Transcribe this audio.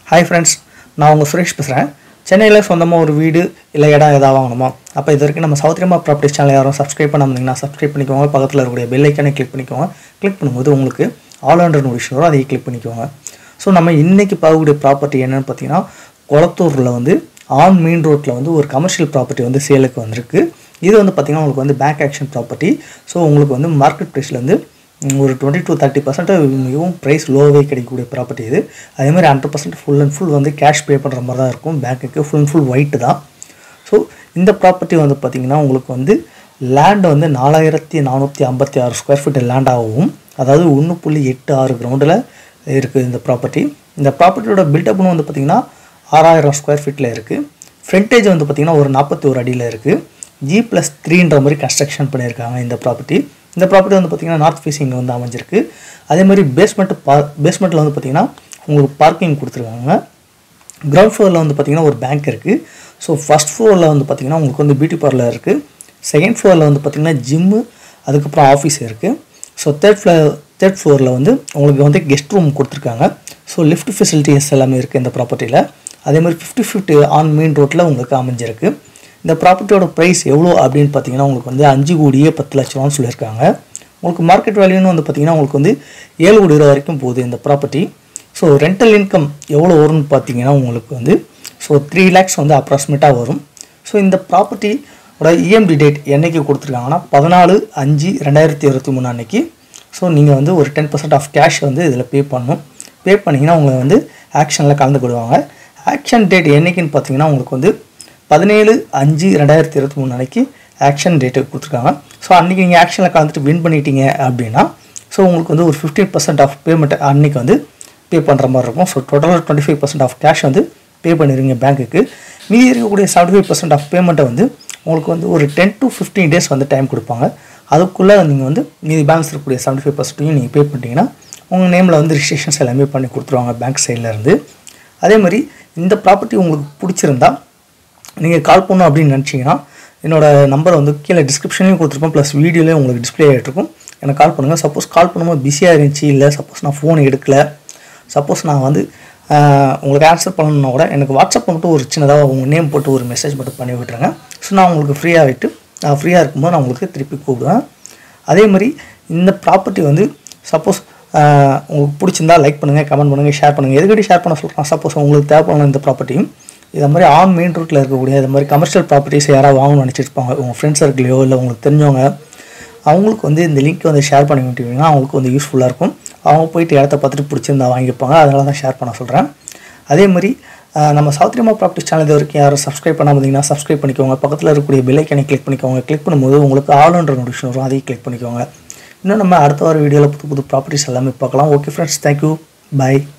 hi friends நான் உங்கள் சுரேஷ் பேசுகிறேன் சென்னையில் சொந்தமாக ஒரு வீடு இல்லை இடம் எதாவது வாங்கணுமா அப்போ இது வரைக்கும் நம்ம சௌத்ரியமா ப்ராப்பர்ட்டிஸ் சேனல் யாரும் சப்ஸ்கிரைப் பண்ணாம இருந்தீங்கன்னா சப்ஸ்கிரைப் பண்ணிக்கோங்க பக்கத்தில் இருக்கக்கூடிய பெல் ஐக்கானே கிளிக் பண்ணிக்கோங்க கிளிக் பண்ணும்போது உங்களுக்கு ஆல் அண்டர் நோட்டிஃபிகேஷன் வரும் அதையும் கிளிக் பண்ணிக்கோங்க ஸோ நம்ம இன்றைக்கி பார்க்கக்கூடிய ப்ராப்பர்ட்டி என்னென்னு பார்த்தீங்கன்னா குளத்தூரில் வந்து ஆன் மெயின் ரோட்டில் வந்து ஒரு கமர்ஷியல் ப்ராப்பர்ட்டி வந்து சேலுக்கு வந்திருக்கு இது வந்து பார்த்திங்கன்னா உங்களுக்கு வந்து பேக் ஆக்ஷன் ப்ராப்பர்ட்டி ஸோ உங்களுக்கு வந்து மார்க்கெட் ப்ரைஸ்லேருந்து ஒரு டுவெண்ட்டி டு தேர்ட்டி பர்சன்ட் மிகவும் ப்ரைஸ் லோவே கிடைக்கக்கூடிய ப்ராப்பர்ட்டி இது அதே மாதிரி hundred percent full and full வந்து கேஷ் பே பண்ணுற மாதிரி தான் இருக்கும் பேங்க்குக்கு ஃபுல் அண்ட் ஃபுல் ஒயிட்டு தான் ஸோ இந்த ப்ராப்பர்ட்டி வந்து பார்த்திங்கன்னா உங்களுக்கு வந்து லேண்ட் வந்து நாலாயிரத்தி நானூற்றி ஐம்பத்தி ஆறு ஸ்கொயர் ஃபீட் லேண்டாகவும் அதாவது ஒன்று புள்ளி எட்டு ஆறு கிரவுண்டில் இருக்குது இந்த ப்ராப்பர்ட்டி இந்த ப்ராப்பர்ட்டியோட பில்டப்னு வந்து பார்த்திங்கன்னா ஆறாயிரம் ஸ்கொயர் ஃபீட்டில் இருக்குது ஃப்ரண்டேஜ் வந்து பார்த்திங்கன்னா ஒரு நாற்பத்தி ஒரு அடியில் இருக்குது ஜி ப்ளஸ் த்ரீன்ற மாதிரி கன்ஸ்ட்ரக்ஷன் பண்ணியிருக்காங்க இந்த ப்ராப்பர்ட்டி இந்த ப்ராப்பர்ட்டி வந்து பார்த்திங்கன்னா நார்த் ஃபேஸிங் வந்து அமைஞ்சிருக்கு அதே மாதிரி பேஸ்மெண்ட்டு பார் பேஸ்மெண்ட்டில் வந்து பார்த்திங்கன்னா உங்களுக்கு பார்க்கிங் கொடுத்துருக்காங்க கிரவுண்ட் ஃப்ளோரில் வந்து பார்த்திங்கன்னா ஒரு பேங்க் இருக்குது ஸோ ஃபஸ்ட் ஃப்ளோரில் வந்து பார்த்திங்கன்னா உங்களுக்கு வந்து பியூட்டி பார்லர் இருக்குது செகண்ட் ஃப்ளோரில் வந்து பார்த்திங்கன்னா ஜிம்மு அதுக்கப்புறம் ஆஃபீஸ் இருக்குது ஸோ தேர்ட் ஃப்ளோர் தேர்ட் ஃப்ளோரில் வந்து உங்களுக்கு வந்து கெஸ்ட் ரூம் கொடுத்துருக்காங்க ஸோ லிஃப்ட் ஃபெசிலிட்டிஸ் எல்லாமே இருக்குது இந்த ப்ராப்பர்ட்டியில் அதே மாதிரி ஃபிஃப்டி ஃபிஃப்டி ஆன் மெயின் ரோட்டில் உங்களுக்கு அமைஞ்சிருக்கு இந்த ப்ராப்பர்ட்டியோட ப்ரைஸ் எவ்வளோ அப்படின்னு பார்த்தீங்கன்னா உங்களுக்கு வந்து அஞ்சு கோடியே பத்து லட்ச ரூபான்னு சொல்லியிருக்காங்க உங்களுக்கு மார்க்கெட் வேல்யூன்னு வந்து பார்த்தீங்கன்னா உங்களுக்கு வந்து ஏழு கோடி ரூபா வரைக்கும் போகுது இந்த ப்ராப்பர்ட்டி ஸோ ரெண்டல் இன்கம் எவ்வளோ வரும்னு பார்த்தீங்கன்னா உங்களுக்கு வந்து ஸோ த்ரீ லேக்ஸ் வந்து அப்ராக்சிமேட்டாக வரும் ஸோ இந்த ப்ராப்பர்ட்டியோட இஎம்டி டேட் என்னைக்கு கொடுத்துருக்காங்கன்னா பதினாலு அஞ்சு ரெண்டாயிரத்தி இருபத்தி மூணு அன்னைக்கு ஸோ நீங்கள் வந்து ஒரு டென் பர்சன்ட் ஆஃப் கேஷ் வந்து இதில் பே பண்ணணும் பே பண்ணிங்கன்னா உங்களை வந்து ஆக்ஷனில் கலந்துக்கிடுவாங்க ஆக்ஷன் டேட் என்னைக்குன்னு பார்த்தீங்கன்னா உங்களுக்கு வந்து பதினேழு அஞ்சு ரெண்டாயிரத்தி இருபத்தி மூணு அன்னைக்கு ஆக்ஷன் டேட்டு கொடுத்துருக்காங்க ஸோ அன்றைக்கி நீங்கள் ஆக்ஷனில் கலந்துட்டு வின் பண்ணிட்டீங்க அப்படின்னா ஸோ உங்களுக்கு வந்து ஒரு ஃபிஃப்டீன் பர்சன்ட் ஆஃப் பேமெண்ட் அன்றைக்கி வந்து பே பண்ணுற மாதிரி இருக்கும் ஸோ டோட்டலாக twenty five percent of cash வந்து பே பண்ணிடுவீங்க பேங்க்குக்கு மீதி இருக்கக்கூடிய செவன்ட்டி ஃபைவ் பர்சன்ட் ஆஃப் பேமெண்ட்டை வந்து உங்களுக்கு வந்து ஒரு டென் டு ஃபிஃப்டீன் டேஸ் வந்து டைம் கொடுப்பாங்க அதுக்குள்ளே நீங்கள் வந்து மீதி பேலன்ஸ் இருக்கக்கூடிய செவன்ட்டி ஃபைவ் பர்சன்ட்டையும் நீங்கள் பே பண்ணிட்டீங்கன்னா உங்கள் நேமில் வந்து ரிஜிஸ்ட்ரேஷன்ஸ் எல்லாமே பண்ணி கொடுத்துருவாங்க பேங்க் சைட்லேருந்து அதே மாதிரி இந்த ப்ராப்பர்ட்டி உங்களுக்கு பிடிச்சிருந்தா நீங்கள் கால் பண்ணணும் அப்படின்னு நினச்சிங்கன்னா என்னோடய நம்பர் வந்து கீழே டிஸ்கிரிப்ஷன்லையும் கொடுத்துருப்போம் ப்ளஸ் வீடியோலேயும் உங்களுக்கு டிஸ்பிளே ஆகிட்ருக்கும் எனக்கு கால் பண்ணுங்கள் சப்போஸ் கால் பண்ணும்போது பிஸியாக இருந்துச்சு இல்லை சப்போஸ் நான் ஃபோன் எடுக்கலை சப்போஸ் நான் வந்து உங்களுக்கு ஆன்சர் பண்ணணுன்னா கூட எனக்கு வாட்ஸ்அப் மட்டும் ஒரு சின்னதாக உங்கள் நேம் போட்டு ஒரு மெசேஜ் மட்டும் பண்ணி விட்டுருங்க ஸோ நான் உங்களுக்கு ஃப்ரீயாக ஆகிட்டு நான் ஃப்ரீயாக இருக்கும்போது நான் உங்களுக்கு திருப்பி கூப்பிடுவேன் அதே மாதிரி இந்த ப்ராப்பர்ட்டி வந்து சப்போஸ் உங்களுக்கு பிடிச்சிருந்தா லைக் பண்ணுங்கள் கமெண்ட் பண்ணுங்கள் ஷேர் பண்ணுங்கள் எதுக்கடி ஷேர் பண்ண சொல்கிறேன் சப்போஸ் உங்களுக்கு தேவைப்படணும் இந்த ப்ராப்பர்ட்டியும் இதை மாதிரி ஆன் மெயின் ரோட்டில் இருக்கக்கூடிய இது மாதிரி கமர்ஷியல் ப்ராப்பர்ட்டிஸ் யாராவது வாங்கணும்னு நினச்சிருப்பாங்க உங்கள் ஃப்ரெண்ட்ஸ் சர்க்கிளையோ இல்லை உங்களுக்கு தெரிஞ்சவங்க அவங்களுக்கு வந்து இந்த லிங்க் வந்து ஷேர் பண்ணி விட்டீங்கன்னா அவங்களுக்கு வந்து யூஸ்ஃபுல்லாக இருக்கும் அவங்க போயிட்டு இடத்த பார்த்துட்டு பிடிச்சிருந்தா வாங்கிப்பாங்க அதனால தான் ஷேர் பண்ண சொல்கிறேன் அதே மாதிரி நம்ம சௌத்ரியமா ப்ராப்பர்ட்டி சேனல் இது வரைக்கும் யாரும் சப்ஸ்கிரைப் பண்ணாமல் இருந்தீங்கன்னா சப்ஸ்கிரைப் பண்ணிக்கோங்க பக்கத்தில் இருக்கக்கூடிய பெல்லைக்கனை கிளிக் பண்ணிக்கோங்க கிளிக் பண்ணும்போது உங்களுக்கு ஆல் ஒன்ற நோட்டிஃபிகேஷன் வரும் அதையும் கிளிக் பண்ணிக்கோங்க இன்னும் நம்ம அடுத்த வார வீடியோவில் புது புது ப்ராப்பர்ட்டிஸ் எல்லாமே பார்க்கலாம் ஓகே ஃப்ரெண்ட்ஸ் தேங்க்யூ பை